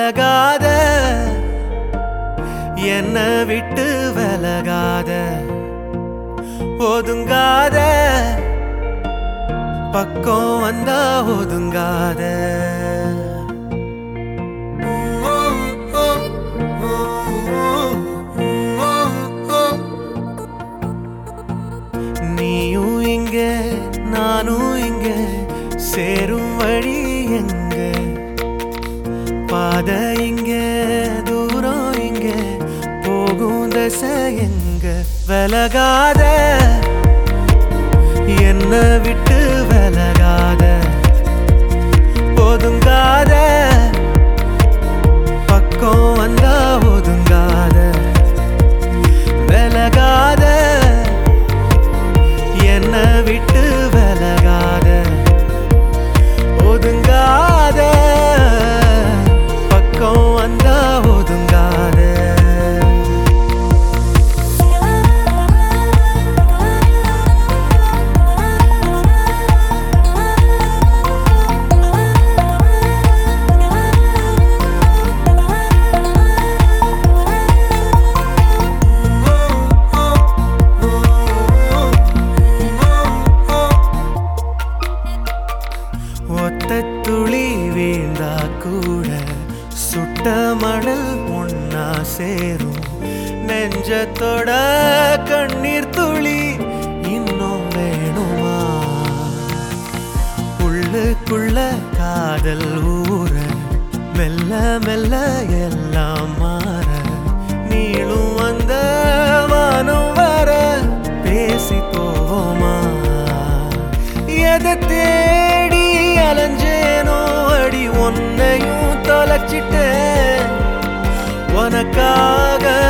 விலகாத என்ன விட்டு விலகாத ஒதுங்காத பக்கம் வந்தா ஒதுங்காத நீயும் இங்க நானும் இங்க சேரும் வழி எங்க பாதை இங்க தூரம் இங்க போகும் தசை எங்க விலகாத என்ன விட்டு விலகாத ஒதுங்காத பக்கம் வந்தா ஒதுங்காத விலகாத என்ன விட்டு விலகாத ஒதுங்காத பக்கம் வந்தா ஒதுங்காத ஒத்த துளி வீழ்ந்தா கூட சுட்ட மணல் ஒன்னா சேரும் நெஞ்சத்தோட கண்ணீர் துளி இன்னும் வேணுமா உள்ளுக்குள்ள காதல் ஊற மெல்ல மெல்ல எல்லாம் மாற நீளும் வந்த வானம் வர பேசி போவோமா எதை தேடி அலைஞ்சேனோ அடி உன்னையும் தொலைச்சிட்டேன் உனக்காக